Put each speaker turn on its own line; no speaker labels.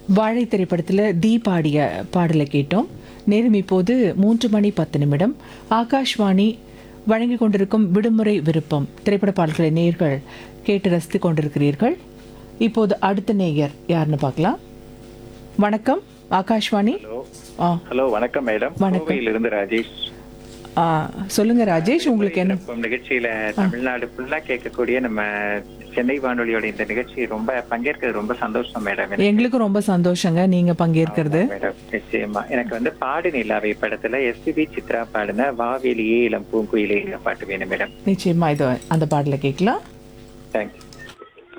வாழை திரைப்படத்தில் தீ பாடிய பாடலை கேட்டோம் நேரம் இப்போது மூன்று மணி பத்து நிமிடம் ஆகாஷ்வாணி வழங்கி கொண்டிருக்கும் விடுமுறை விருப்பம் திரைப்பட பாடல்களை நேயர்கள் கேட்டு ரசித்து கொண்டிருக்கிறீர்கள் இப்போது அடுத்த நேயர் யாருன்னு பார்க்கலாம் வணக்கம் ஆகாஷ்வாணி
ஹலோ
ஆ
ஹலோ வணக்கம் மேடம்
வணக்கம்.
கோவையிலிருந்து ராஜேஷ்
ஆ, சொல்லுங்க ராஜேஷ் உங்களுக்கு என்ன
சிறப்பு நிகழ்ச்சியில தமிழ்நாடு ஃபுல்லா கேட்கக்கூடிய நம்ம சென்னை வானொலியோட இந்த நிகழ்ச்சி ரொம்ப பங்கேற்கிறது ரொம்ப சந்தோஷம் மேடம் எனக்கு.
எங்களுக்கும் ரொம்ப சந்தோஷங்க நீங்க பங்கேற்கிறது
மேடம் நிச்சயமா எனக்கு வந்து பாடு நிலாவை படத்துல எஸ்பிபி சித்ரா பாடின வாவேலியே இளம் பூங்குயிலே இந்த பாட்டு வேணும் மேடம்
நிச்சயமா இது அந்த பாடலை கேட்கலாம்
தேங்க்யூ